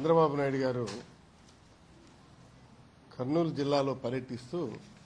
చంద్రబాబు నాయుడు గారు కర్నూలు జిల్లాలో పర్యటిస్తూ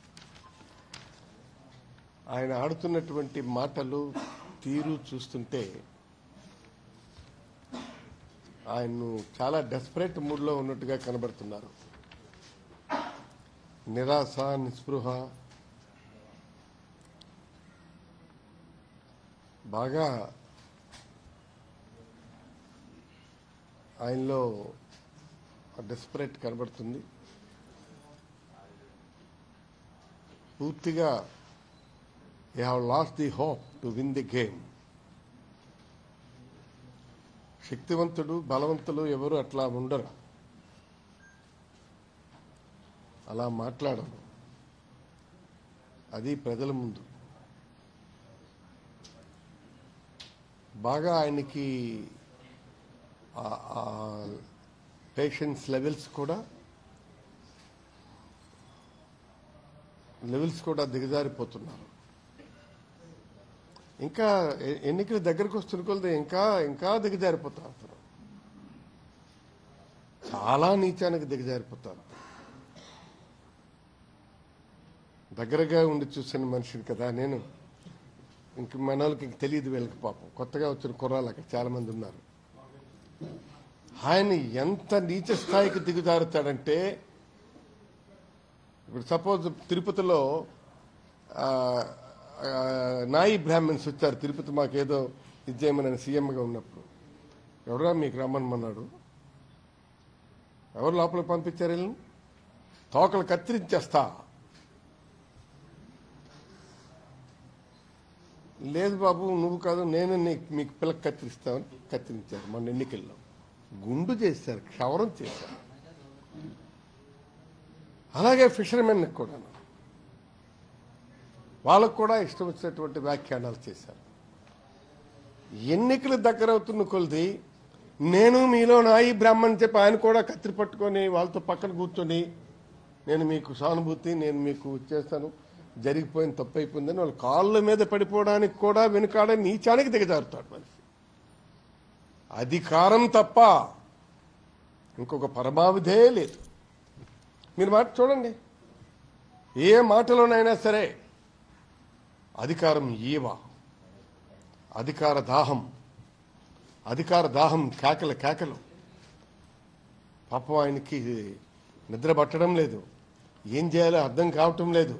ఆయన ఆడుతున్నటువంటి మాటలు తీరు చూస్తుంటే ఆయన్ను చాలా డెస్పరేట్ మూడ్లో ఉన్నట్టుగా కనబడుతున్నారు నిరాశ నిస్పృహ బాగా ఆయనలో డెస్పరేట్ కనబడుతుంది పూర్తిగా you have lost the hope to win the game శక్తివంతుడు బలవంతులు ఎవరు అట్లా ఉండరు అలా మాట్లాడరు అది ప్రజల ముందు బాగా ఆయనకి పేషెన్స్ లెవెల్స్ కూడా లెవెల్స్ కూడా దిగజారిపోతున్నారు ఇంకా ఎ- ఎన్నికలు దగ్గరకు వస్తున్న కొలది ఇంకా ఇంకా దిగజారిపోతారు అతను చాలా నీచానికి దిగజారిపోతారు దగ్గరగా ఉండి చూసిన మనిషిని కదా నేను ఇంక మన వాళ్ళకి ఇంక తెలియదు వీళ్ళకి పాపం కొత్తగా వచ్చిన కుర్రాళ్ళు అక్కడ చాలా మంది ఉన్నారు ఆయన ఎంత నీచ స్థాయికి దిగుజారుతాడంటే ఇప్పుడు సపోజ్ తిరుపతిలో ఆ, ఆ, నాయి బ్రాహ్మణ్స్ వచ్చారు తిరుపతి మాకేదో ఇది చేయమని సీఎంగా ఉన్నప్పుడు ఎవరా మీకు రమ్మనమన్నాడు ఎవరు లోపలికి పంపించారు వీళ్ళని తోకలు కత్తిరించేస్తా లేదు బాబు నువ్వు కాదు నేను నీకు మీకు పిల్లకి కత్తిరిస్తామని కత్తిరించారు మొన్న ఎన్నికల్లో గుండు చేశారు క్షవరం చేశారు అలాగే ఫిషర్మెన్ కూడా వాళ్ళకు కూడా ఇష్టం వచ్చినటువంటి వ్యాఖ్యానాలు చేశారు ఎన్నికలు దగ్గర అవుతున్న కొలది నేను మీలో నాయి బ్రాహ్మణ్ చెప్పి ఆయన కూడా కత్తిరి పట్టుకొని వాళ్ళతో పక్కన కూర్చొని నేను మీకు సానుభూతి నేను మీకు చేస్తాను జరిగిపోయిన తప్పు అయిపోయిందని వాళ్ళ కాళ్ళ మీద పడిపోవడానికి కూడా వెనుకాడే నీచానికి దిగజారుతాడు మనిషి అధికారం తప్ప ఇంకొక పరమావధే లేదు మీరు మాట చూడండి ఏ మాటలోనైనా సరే అధికారం ఈవ అధికార దాహం అధికార దాహం కేకలు కేకలు పాపం ఆయనకి నిద్ర పట్టడం లేదు ఏం చేయాలో అర్థం కావటం లేదు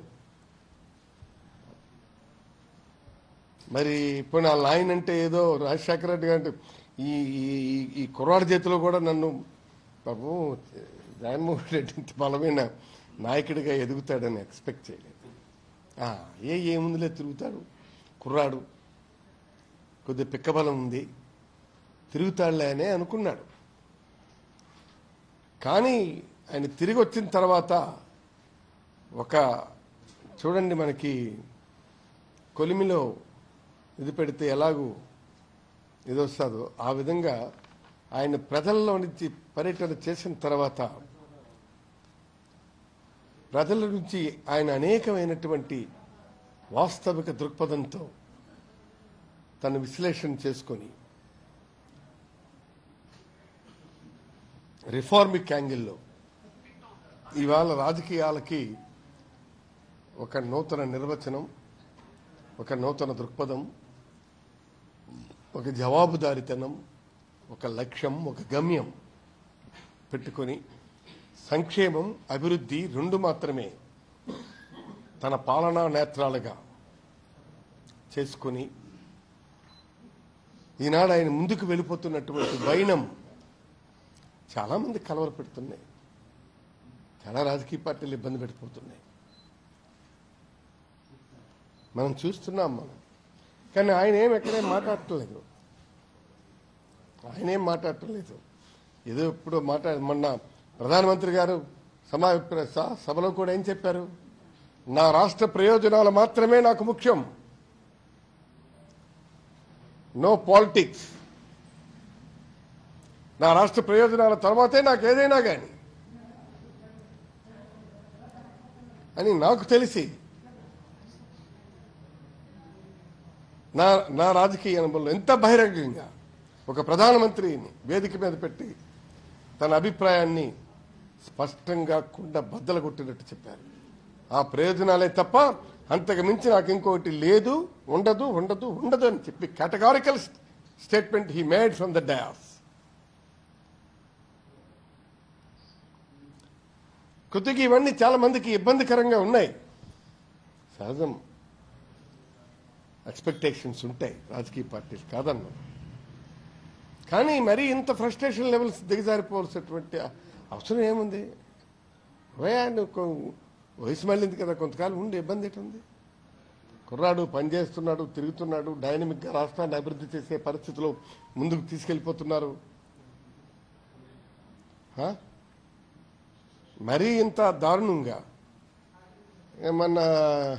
మరి ఇప్పుడు నా లైన్ అంటే ఏదో రాజశేఖర రెడ్డి గారు అంటే ఈ ఈ- ఈ- ఈ కుర్రాడి చేతిలో కూడా నన్ను బాబు జగన్మోహన్ రెడ్డి ఇంత బలమైన నాయకుడిగా ఎదుగుతాడని ఎక్స్పెక్ట్ చేయలేదు ఆ, ఏ ఏముందిలే తిరుగుతాడు కుర్రాడు కొద్ది పిక్కబలం ఉంది తిరుగుతాడులే అనే అనుకున్నాడు కానీ ఆయన తిరిగి వచ్చిన తర్వాత ఒక చూడండి మనకి కొలిమిలో ఇది పెడితే ఎలాగూ ఇది వస్తుందో ఆ విధంగా ఆయన ప్రజల్లో నుంచి పర్యటన చేసిన తర్వాత ప్రజల నుంచి ఆయన అనేకమైనటువంటి వాస్తవిక దృక్పథంతో తను విశ్లేషణ చేసుకొని రిఫార్మిక్ యాంగిల్లో ఇవాళ రాజకీయాలకి ఒక నూతన నిర్వచనం ఒక నూతన దృక్పథం ఒక జవాబుదారితనం ఒక లక్ష్యం ఒక గమ్యం పెట్టుకొని సంక్షేమం అభివృద్ధి రెండు మాత్రమే తన పాలనా నేత్రాలుగా చేసుకుని ఈనాడు ఆయన ముందుకు వెళ్ళిపోతున్నటువంటి వైనం చాలా మంది కలవర పెడుతున్నాయి చాలా రాజకీయ పార్టీలు ఇబ్బంది పెట్టిపోతున్నాయి మనం చూస్తున్నాం మనం కానీ ఆయన ఏం ఎక్కడేం మాట్లాడట్లేదు ఆయన ఏం మాట్లాడట్లేదు ఏదో ఇప్పుడు మాట్లాడ మొన్న ప్రధానమంత్రి గారు సమావేశ స- సభలో కూడా ఏం చెప్పారు నా రాష్ట్ర ప్రయోజనాలు మాత్రమే నాకు ముఖ్యం నో పాలిటిక్స్ నా రాష్ట్ర ప్రయోజనాల తర్వాతే నాకు ఏదైనా కానీ అని నాకు తెలిసి నా నా రాజకీయ అనుభవంలో ఎంత బహిరంగంగా ఒక ప్రధానమంత్రిని వేదిక మీద పెట్టి తన అభిప్రాయాన్ని స్పష్టంగా కుండ బద్దలు కొట్టినట్టు చెప్పారు ఆ ప్రయోజనాలే తప్ప అంతకు మించి నాకు ఇంకొకటి లేదు ఉండదు ఉండదు ఉండదు అని చెప్పి categorical statement he made from the dais కొద్దిగా ఇవన్నీ చాలా మందికి ఇబ్బందికరంగా ఉన్నాయి సహజం ఎక్స్పెక్టేషన్స్ ఉంటాయి రాజకీయ పార్టీలు కాదన్నా కానీ మరీ ఇంత ఫ్రస్ట్రేషన్ లెవెల్స్ దిగజారిపోవాల్సినటువంటి అవసరం ఏముంది వయాన్ని వయసు మళ్ళింది కదా కొంతకాలం ఉండి ఇబ్బంది ఏంటుంది కుర్రాడు పనిచేస్తున్నాడు తిరుగుతున్నాడు డైనమిక్గా రాష్ట్రాన్ని అభివృద్ధి చేసే పరిస్థితిలో ముందుకు తీసుకెళ్ళిపోతున్నారు హా? మరీ ఇంత దారుణంగా ఏమన్నా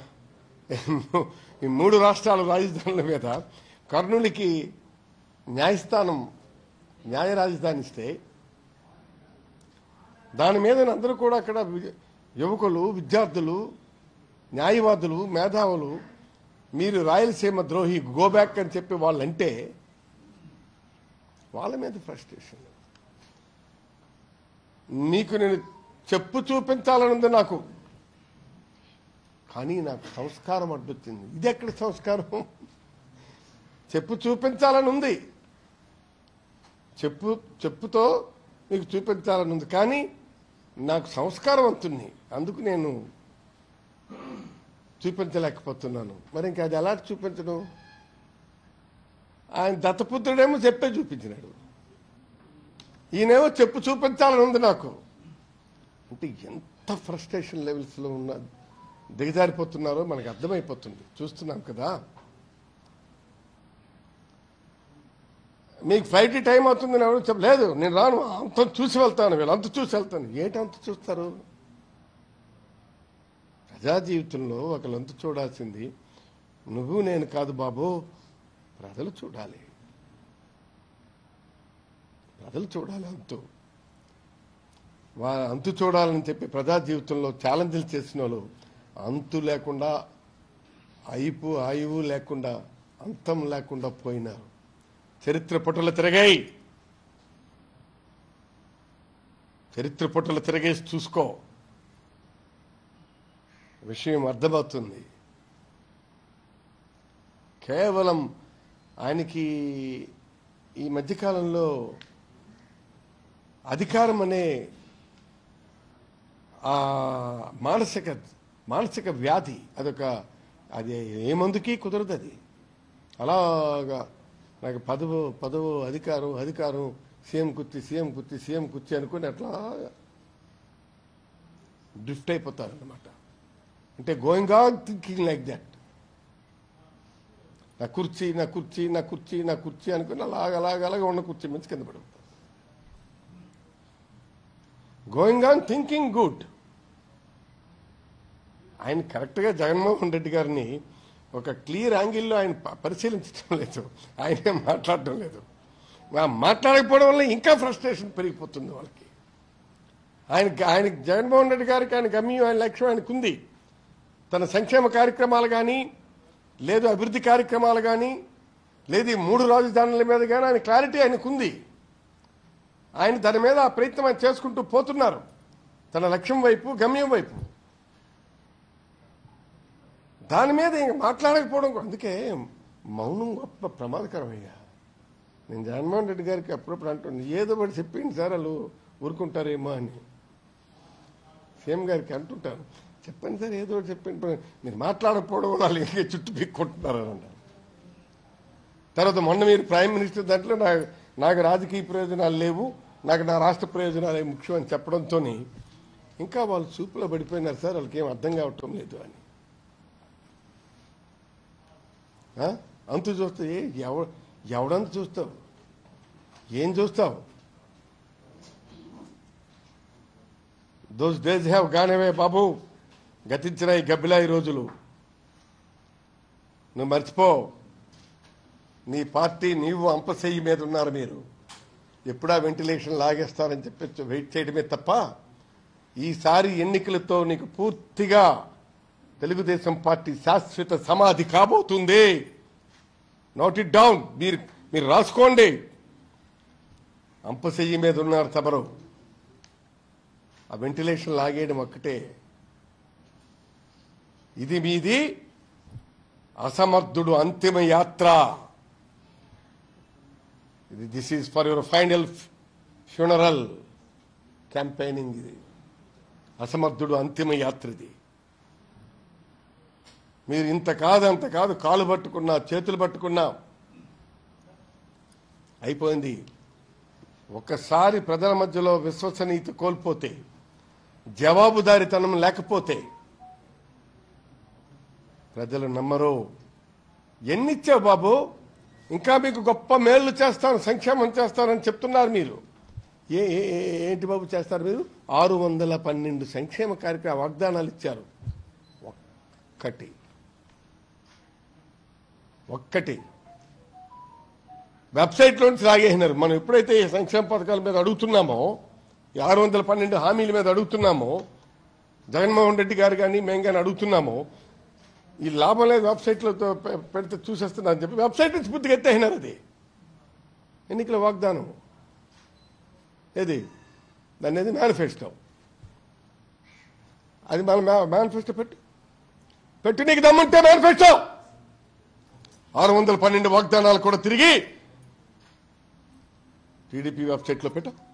ఈ మూడు రాష్ట్రాల రాజధానుల మీద కర్నూలుకి న్యాయస్థానం న్యాయ రాజధాని ఇస్తే దాని మీద అందరూ కూడా అక్కడ వి- యువకులు విద్యార్థులు న్యాయవాదులు మేధావులు మీరు రాయలసీమ ద్రోహి గో బ్యాక్ అని చెప్పి వాళ్ళంటే వాళ్ళ మీద ఫ్రస్ట్రేషన్ నీకు నేను చెప్పు చూపించాలనుంది నాకు కానీ నాకు సంస్కారం అడ్డొచ్చింది ఇది ఎక్కడ సంస్కారం చెప్పు చూపించాలని ఉంది చెప్పు చెప్పుతో మీకు చూపించాలని ఉంది కానీ నాకు సంస్కారం అంతుంది అందుకు నేను చూపించలేకపోతున్నాను మరి ఇంకా అది ఎలా చూపించడం ఆయన దత్తపుత్రుడేమో చెప్పే చూపించినాడు ఈయనేమో చెప్పు చూపించాలని ఉంది నాకు అంటే ఎంత ఫ్రస్ట్రేషన్ లెవెల్స్లో ఉన్న దిగజారిపోతున్నారో మనకు అర్థమైపోతుంది చూస్తున్నాం కదా మీకు ఫ్లైట్ టైం అవుతుందని ఎవరు చెప్పలేదు నేను రాను అంత చూసి వెళ్తాను వీళ్ళు అంత చూసి వెళ్తాను ఏంటి అంత చూస్తారు ప్రజా జీవితంలో ఒకళ్ళు అంత చూడాల్సింది నువ్వు నేను కాదు బాబు ప్రజలు చూడాలి ప్రజలు చూడాలి అంతు వా అంతు చూడాలని చెప్పి ప్రజా జీవితంలో ఛాలెంజ్లు చేసిన వాళ్ళు అంతు లేకుండా అయిపు ఆయువు లేకుండా అంతం లేకుండా పోయినారు చరిత్ర పుటలు తిరగాయి చరిత్ర పుటలు తిరగేసి చూసుకో విషయం అర్థమవుతుంది కేవలం ఆయనకి ఈ మధ్యకాలంలో అధికారం అనే ఆ మానసిక మానసిక వ్యాధి అదొక అది ఏ మందుకి కుదరదు అది అలాగా నాకు పదవు పదవు అధికారం అధికారం సీఎం కుర్చీ సీఎం కుర్చీ సీఎం కుర్చీ అనుకుని అట్లా డ్రిఫ్ట్ అయిపోతారు అనమాట అంటే going on thinking like that నా కుర్చీ నా కుర్చీ నా కుర్చీ నా కుర్చీ అనుకుని అలాగ అలాగ అలాగ ఉన్న కుర్చీ మంచి కింద పడిపోతారు గోయింగ్ ఆన్ థింకింగ్ గుడ్ ఆయన కరెక్ట్గా జగన్మోహన్ రెడ్డి గారిని ఒక క్లియర్ యాంగిల్లో ఆయన ప- పరిశీలించడం లేదు ఆయనే మాట్లాడటం లేదు ఆ మాట్లాడకపోవడం వల్ల ఇంకా ఫ్రస్ట్రేషన్ పెరిగిపోతుంది వాళ్ళకి ఆయన ఆయన జగన్మోహన్ రెడ్డి గారికి ఆయన గమ్యం ఆయన లక్ష్యం ఆయనకు ఉంది తన సంక్షేమ కార్యక్రమాలు కానీ లేదు అభివృద్ధి కార్యక్రమాలు కానీ లేదు ఈ మూడు రాజధానుల మీద కానీ ఆయన క్లారిటీ ఆయనకుంది ఆయన దాని మీద ఆ ప్రయత్నం ఆయన చేసుకుంటూ పోతున్నారు తన లక్ష్యం వైపు గమ్యం వైపు దాని మీద ఇంక మాట్లాడకపోవడం కూడా- అందుకే మౌనం గొప్ప ప్రమాదకరమయ్యా నేను జగన్మోహన్ రెడ్డి గారికి అప్పుడప్పుడు అంటుంది ఏదో ఒకటి చెప్పింది సార్ వాళ్ళు ఊరుకుంటారేమో అని సీఎం గారికి అంటుంటాను చెప్పండి సార్ ఏదో ఒకటి చెప్పండి మీరు మాట్లాడకపోవడం వల్ల వాళ్ళు ఇంకే చుట్టూ పీక్కుంటున్నారు అని అన్నారు తర్వాత మొన్న మీరు ప్రైమ్ మినిస్టర్ దాంట్లో నాకు నాకు రాజకీయ ప్రయోజనాలు లేవు నాకు నా రాష్ట్ర ప్రయోజనాలే ముఖ్యం అని చెప్పడంతో ఇంకా వాళ్ళు చూపులో పడిపోయినారు సార్ వాళ్ళకి ఏం అర్థం కావటం లేదు అని ఆ? అంతు చూస్తే ఏ ఎవ ఎవడంత చూస్తావు ఏం చూస్తావు దోస్ డేస్ హ్యావ్ గానేవే బాబు గతించిన ఈ గబ్బిలాయి రోజులు నువ్వు మర్చిపో నీ పార్టీ నీవు అంపశయ్యి మీద ఉన్నారు మీరు ఎప్పుడా వెంటిలేషన్ లాగేస్తారని చెప్పి వెయిట్ చేయడమే తప్ప ఈసారి ఎన్నికలతో నీకు పూర్తిగా తెలుగుదేశం పార్టీ శాశ్వత సమాధి కాబోతుంది నోట్ ఇట్ డౌన్ మీరు మీరు రాసుకోండి అంపశయ్యి మీద ఉన్నారు తమరు ఆ వెంటిలేషన్ లాగేయడం ఒక్కటే ఇది మీది అసమర్థుడు అంతిమ యాత్ర ఇది this is for your final funeral campaigning ఇది అసమర్థుడు అంతిమ యాత్ర ఇది మీరు ఇంత కాదు అంత కాదు కాలు పట్టుకున్నా చేతులు పట్టుకున్నా అయిపోయింది ఒక్కసారి ప్రజల మధ్యలో విశ్వసనీయత కోల్పోతే జవాబుదారితనం లేకపోతే ప్రజలు నమ్మరు ఎన్నిచ్చావు బాబు ఇంకా మీకు గొప్ప మేళ్లు చేస్తాను సంక్షేమం చేస్తానని చెప్తున్నారు మీరు ఏ ఏ- ఏ- ఏంటి బాబు చేస్తారు మీరు ఆరు వందల పన్నెండు సంక్షేమ కార్యక్రమ వాగ్దానాలు ఇచ్చారు ఒక్కటి ఒక్కటి వెబ్సైట్లో నుంచి లాగేసినారు మనం ఎప్పుడైతే ఈ సంక్షేమ పథకాల మీద అడుగుతున్నామో ఈ ఆరు వందల పన్నెండు హామీల మీద అడుగుతున్నామో జగన్మోహన్ రెడ్డి గారు కానీ మేము కానీ అడుగుతున్నామో ఈ లాభం లేదు వెబ్సైట్లో పె- పెడితే చూసేస్తున్నా అని చెప్పి వెబ్సైట్ నుంచి పూర్తిగా ఎత్తేసినారు అది ఎన్నికల వాగ్దానం ఏది దాన్ని ఏది మేనిఫెస్టో అది మన మేనిఫెస్టో పెట్టు పెట్టు నీకు దమ్ముంటే మేనిఫెస్టో ఆరు వందల పన్నెండు వాగ్దానాలు కూడా తిరిగి టీడీపీ వెబ్సైట్లో పెట్టు